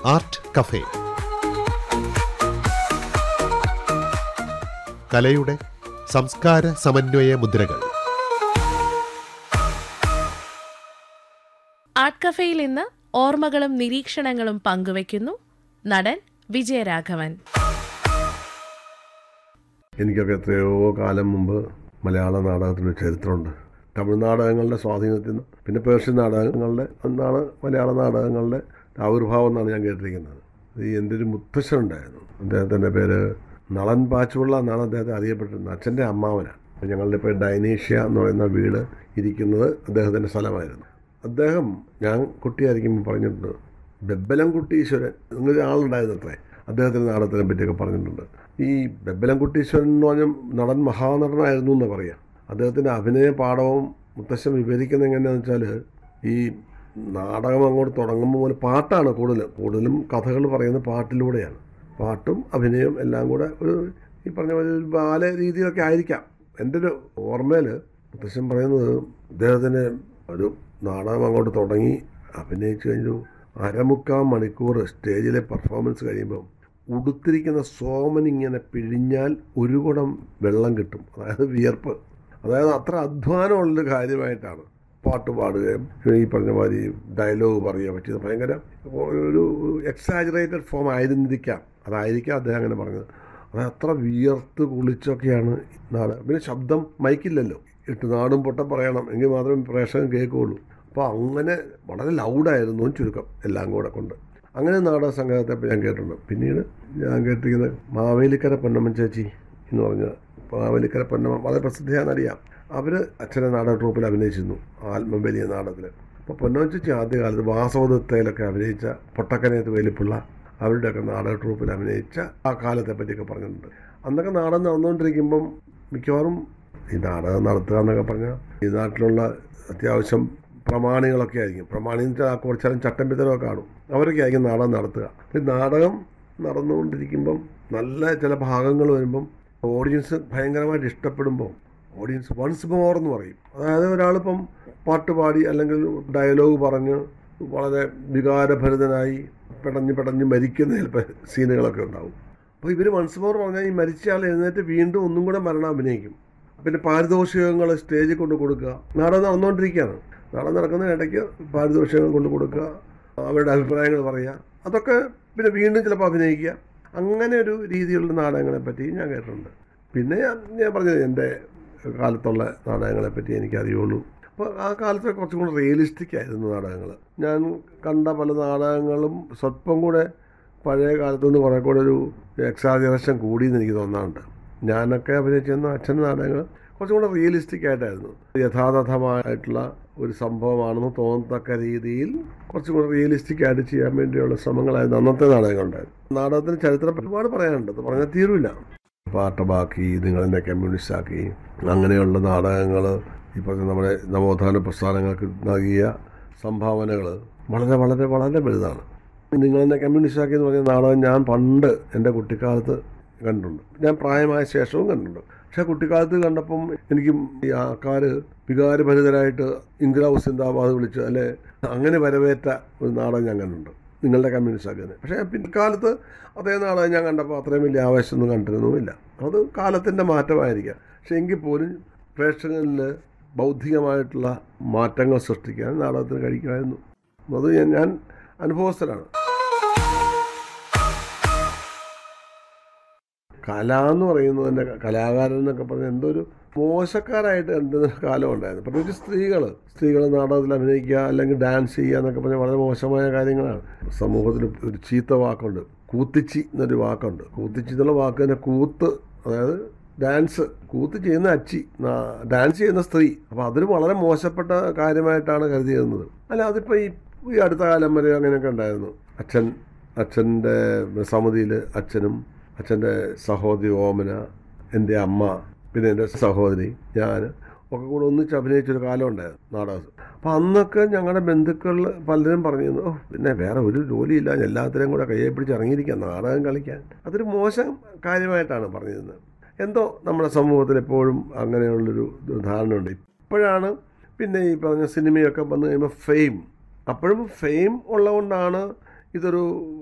art cafe കലയുടെ സംസ്കാര സമന്വയ മുദ്രകൾ ആർട്ട് കഫേയിൽ ഇന്ന് ഓർമ്മകളും നിരീക്ഷണങ്ങളും പങ്കുവയ്ക്കുന്നു നടൻ വിജയരാഘവൻ എനിക്കൊക്കെ എത്രയോ കാലം മുമ്പ് മലയാള നാടകത്തിന് ചരിത്രമുണ്ട് തമിഴ് നാടകങ്ങളുടെ സ്വാധീനത്തിൽ നിന്ന് പിന്നെ പേർഷ്യൻ നാടകങ്ങളുടെ എന്നാണ് മലയാള നാടകങ്ങളുടെ ആവിർഭാവം എന്നാണ് ഞാൻ കേട്ടിരിക്കുന്നത് ഈ എൻ്റെ ഒരു മുത്തശ്ശൻ ഉണ്ടായിരുന്നു അദ്ദേഹത്തിൻ്റെ പേര് നളൻ പാച്ചുള്ള എന്നാണ് അദ്ദേഹത്തെ അറിയപ്പെട്ടിരുന്നത് അച്ഛൻ്റെ അമ്മാവനാണ് അപ്പോൾ ഞങ്ങളുടെ ഇപ്പോൾ ഡൈനേഷ്യ എന്ന് പറയുന്ന വീട് ഇരിക്കുന്നത് അദ്ദേഹത്തിൻ്റെ സ്ഥലമായിരുന്നു അദ്ദേഹം ഞാൻ കുട്ടിയായിരിക്കുമ്പോൾ പറഞ്ഞിട്ടുണ്ട് ബെబ్బലംകുട്ടീശ്വരൻ എന്നൊരു ആളുണ്ടായിരുന്നു അത്രേ അദ്ദേഹത്തിൻ്റെ നാടകത്തിനെ പറ്റിയൊക്കെ പറഞ്ഞിട്ടുണ്ട് ഈ ബെబ్బലംകുട്ടീശ്വരൻ എന്ന് പറഞ്ഞ നടൻ മഹാനടനായിരുന്നു എന്ന് പറയാം അദ്ദേഹത്തിൻ്റെ അഭിനയ പാഠവും മുത്തശ്ശൻ വിവരിക്കുന്നത് എങ്ങനെയാണെന്ന് വെച്ചാൽ ഈ നാടകം അങ്ങോട്ട് തുടങ്ങുമ്പോൾ മുതൽ പാട്ടാണ് കൂടുതലും കൂടുതലും കഥകൾ പറയുന്നത് പാട്ടിലൂടെയാണ് പാട്ടും അഭിനയവും എല്ലാം കൂടെ ഒരു ഈ പറഞ്ഞ പോലെ ഒരു ബാല രീതിയിലൊക്കെ ആയിരിക്കാം എൻ്റെ ഒരു ഓർമ്മയിൽ മുത്തശ്ശൻ പറയുന്നത് അദ്ദേഹത്തിന് ഒരു നാടകം അങ്ങോട്ട് തുടങ്ങി അഭിനയിച്ച് കഴിഞ്ഞു അരമുക്കാൽ മണിക്കൂർ സ്റ്റേജിലെ പെർഫോമൻസ് കഴിയുമ്പോൾ ഉടുത്തിരിക്കുന്ന സോമൻ ഇങ്ങനെ പിഴിഞ്ഞാൽ ഒരു കുടം വെള്ളം കിട്ടും അതായത് വിയർപ്പ് അതായത് അത്ര അധ്വാനമുള്ളൊരു കാര്യമായിട്ടാണ് പാട്ട് പാടുകയും ഈ പറഞ്ഞ മാതിരി ഡയലോഗ് പറയുക പറ്റിയത് ഭയങ്കര ഒരു എക്സാജറേറ്റഡ് ഫോം ആയിരുന്നിരിക്കാം അതായിരിക്കാം അദ്ദേഹം അങ്ങനെ പറഞ്ഞത് അത് അത്ര വിയർത്ത് കുളിച്ചൊക്കെയാണ് നാട് പിന്നെ ശബ്ദം മൈക്കില്ലല്ലോ ഇട്ട് നാടും പൊട്ട പറയണം എങ്കിൽ മാത്രമേ പ്രേക്ഷകൻ കേൾക്കുകയുള്ളൂ അപ്പോൾ അങ്ങനെ വളരെ ലൗഡായിരുന്നു എന്ന് ചുരുക്കം എല്ലാം കൂടെ കൊണ്ട് അങ്ങനെ നാടക സംഘത്തെ ഞാൻ കേട്ടിട്ടുണ്ട് പിന്നീട് ഞാൻ കേട്ടിരിക്കുന്നത് മാവേലിക്കര പൊന്നമ്മൻ ചേച്ചി എന്ന് പറഞ്ഞ മാവേലിക്കര പൊന്നമ്മ വളരെ പ്രസിദ്ധിയാണെന്നറിയാം അവർ അച്ഛനെ നാടക ട്രൂപ്പിൽ അഭിനയിച്ചിരുന്നു ആത്മബലിയ നാടകത്തിൽ അപ്പോൾ പൊന്നമ്മൻ ചേച്ചി ആദ്യകാലത്ത് വാസവദത്തയിലൊക്കെ അഭിനയിച്ച പൊട്ടക്കനയത്ത് വേലിപ്പിള്ള അവരുടെയൊക്കെ നാടക ട്രൂപ്പിൽ അഭിനയിച്ച ആ കാലത്തെ പറ്റിയൊക്കെ പറഞ്ഞിട്ടുണ്ട് അന്നൊക്കെ നാടകം നടന്നുകൊണ്ടിരിക്കുമ്പം മിക്കവാറും ഈ നാടകം നടത്തുക എന്നൊക്കെ പറഞ്ഞാൽ ഈ നാട്ടിലുള്ള അത്യാവശ്യം പ്രമാണികളൊക്കെ ആയിരിക്കും പ്രമാണി എന്ന് വെച്ചാൽ കുറച്ചാലും ചട്ടം പിത്തരമൊക്കെ കാണും അവരൊക്കെ ആയിരിക്കും നാടകം നടത്തുക ഈ നാടകം നടന്നുകൊണ്ടിരിക്കുമ്പം നല്ല ചില ഭാഗങ്ങൾ വരുമ്പം ഓഡിയൻസ് ഭയങ്കരമായിട്ട് ഇഷ്ടപ്പെടുമ്പോൾ ഓഡിയൻസ് വൺസ് മോർ എന്ന് പറയും അതായത് ഒരാളിപ്പം പാട്ട് പാടി അല്ലെങ്കിൽ ഡയലോഗ് പറഞ്ഞ് വളരെ വികാരഭരിതനായി പെടഞ്ഞ് പെടഞ്ഞ് മരിക്കുന്ന ചിലപ്പോൾ സീനുകളൊക്കെ ഉണ്ടാവും അപ്പോൾ ഇവർ വൺസ് മോർ പറഞ്ഞാൽ ഈ മരിച്ചയാൾ എഴുന്നേറ്റ് വീണ്ടും ഒന്നും കൂടെ മരണം അഭിനയിക്കും പിന്നെ പാരിതോഷികങ്ങൾ സ്റ്റേജിൽ കൊണ്ട് കൊടുക്കുക നാടകം നടന്നുകൊണ്ടിരിക്കുകയാണ് നാടകം നടക്കുന്ന ഇടയ്ക്ക് പാരിതോഷികങ്ങൾ കൊണ്ട് കൊടുക്കുക അവരുടെ അഭിപ്രായങ്ങൾ പറയുക അതൊക്കെ പിന്നെ വീണ്ടും ചിലപ്പോൾ അഭിനയിക്കുക അങ്ങനെ ഒരു രീതിയിലുള്ള നാടകങ്ങളെ പറ്റി ഞാൻ കേട്ടിട്ടുണ്ട് പിന്നെ ഞാൻ ഞാൻ പറഞ്ഞത് എൻ്റെ കാലത്തുള്ള നാടകങ്ങളെ പറ്റി എനിക്ക് അറിയുള്ളൂ അപ്പോൾ ആ കാലത്ത് കുറച്ചും കൂടെ റിയലിസ്റ്റിക് ആയിരുന്നു നാടകങ്ങൾ ഞാൻ കണ്ട പല നാടകങ്ങളും സ്വല്പം കൂടെ പഴയ കാലത്തു നിന്ന് കുറേ കൂടെ ഒരു എക്സാജറേഷൻ കൂടിയെന്ന് എനിക്ക് തോന്നാറുണ്ട് ഞാനൊക്കെ അഭിനയിച്ചിരുന്ന അച്ഛൻ്റെ നാടകങ്ങൾ കുറച്ചും കൂടെ റിയലിസ്റ്റിക് ആയിട്ടായിരുന്നു യഥാതഥമായിട്ടുള്ള ഒരു സംഭവമാണെന്ന് തോന്നത്തക്ക രീതിയിൽ കുറച്ചും കൂടെ റിയലിസ്റ്റിക് ആയിട്ട് ചെയ്യാൻ വേണ്ടിയുള്ള ശ്രമങ്ങളായിരുന്നു അന്നത്തെ നാടകങ്ങളുണ്ടായിരുന്നു നാടകത്തിന് ചരിത്രം ഒരുപാട് പറയാനുണ്ട് അത് പറഞ്ഞാൽ തീരുമില്ല പാട്ടമാക്കി നിങ്ങളെന്നെ കമ്മ്യൂണിസ്റ്റ് ആക്കി അങ്ങനെയുള്ള നാടകങ്ങൾ ഈ പറഞ്ഞ നമ്മുടെ നവോത്ഥാന പ്രസ്ഥാനങ്ങൾക്ക് നൽകിയ സംഭാവനകൾ വളരെ വളരെ വളരെ വലുതാണ് നിങ്ങളെന്നെ കമ്മ്യൂണിസ്റ്റ് ആക്കി എന്ന് പറഞ്ഞ നാടകം ഞാൻ പണ്ട് എൻ്റെ കുട്ടിക്കാലത്ത് കണ്ടിട്ടുണ്ട് ഞാൻ പ്രായമായ ശേഷവും കണ്ടിട്ടുണ്ട് പക്ഷേ കുട്ടിക്കാലത്ത് കണ്ടപ്പം എനിക്കും ഈ ആൾക്കാർ വികാരഭരിതരായിട്ട് ഇൻഗ്ലാവ് സിന്ദാബാദ് വിളിച്ച് അല്ലെ അങ്ങനെ വരവേറ്റ ഒരു നാടകം ഞാൻ കണ്ടിട്ടുണ്ട് നിങ്ങളുടെ കമ്മ്യൂണിസ്റ്റ് ആക്കുന്നത് പക്ഷേ പിൽക്കാലത്ത് അതേ നാടകം ഞാൻ കണ്ടപ്പോൾ അത്രയും വലിയ ആവേശമൊന്നും കണ്ടിരുന്നുമില്ല അത് കാലത്തിൻ്റെ മാറ്റമായിരിക്കാം പക്ഷേ എങ്കിൽ പോലും പ്രേക്ഷകരിൽ ബൗദ്ധികമായിട്ടുള്ള മാറ്റങ്ങൾ സൃഷ്ടിക്കാൻ നാടകത്തിന് കഴിക്കുമായിരുന്നു അത് ഞാൻ ഞാൻ അനുഭവസ്ഥരാണ് കല എന്ന് പറയുന്നത് തന്നെ കലാകാരൻ എന്നൊക്കെ പറഞ്ഞാൽ എന്തോ ഒരു മോശക്കാരായിട്ട് എന്തൊരു കാലം ഉണ്ടായിരുന്നു പ്രത്യേകിച്ച് സ്ത്രീകൾ സ്ത്രീകൾ നാടകത്തിൽ അഭിനയിക്കുക അല്ലെങ്കിൽ ഡാൻസ് ചെയ്യുക എന്നൊക്കെ പറഞ്ഞാൽ വളരെ മോശമായ കാര്യങ്ങളാണ് സമൂഹത്തിൽ ഒരു ചീത്ത വാക്കുണ്ട് കൂത്തിച്ചി എന്നൊരു വാക്കുണ്ട് കൂത്തിച്ചി എന്നുള്ള വാക്ക് തന്നെ കൂത്ത് അതായത് ഡാൻസ് കൂത്ത് ചെയ്യുന്ന അച്ചി ഡാൻസ് ചെയ്യുന്ന സ്ത്രീ അപ്പോൾ അതൊരു വളരെ മോശപ്പെട്ട കാര്യമായിട്ടാണ് കരുതിയിരുന്നത് അല്ല അതിപ്പോൾ ഈ ഈ അടുത്ത കാലം വരെ അങ്ങനെയൊക്കെ ഉണ്ടായിരുന്നു അച്ഛൻ അച്ഛൻ്റെ സമിതിയിൽ അച്ഛനും അച്ഛൻ്റെ സഹോദരി ഓമന എൻ്റെ അമ്മ പിന്നെ എൻ്റെ സഹോദരി ഞാൻ ഒക്കെ കൂടെ ഒന്നിച്ച് അഭിനയിച്ചൊരു കാലം ഉണ്ടായിരുന്നു നാടകം അപ്പം അന്നൊക്കെ ഞങ്ങളുടെ ബന്ധുക്കളിൽ പലരും പറഞ്ഞിരുന്നു ഓ പിന്നെ വേറെ ഒരു ജോലിയില്ല എല്ലാത്തിനെയും കൂടെ കയ്യെ പിടിച്ച് ഇറങ്ങിയിരിക്കാം നാടകം കളിക്കാൻ അതൊരു മോശം കാര്യമായിട്ടാണ് പറഞ്ഞിരുന്നത് എന്തോ നമ്മുടെ സമൂഹത്തിൽ എപ്പോഴും അങ്ങനെയുള്ളൊരു ധാരണയുണ്ട് ഇപ്പോഴാണ് പിന്നെ ഈ പറഞ്ഞ സിനിമയൊക്കെ വന്നു കഴിയുമ്പോൾ ഫെയിം അപ്പോഴും ഫെയിം ഉള്ളതുകൊണ്ടാണ് ഇതൊരു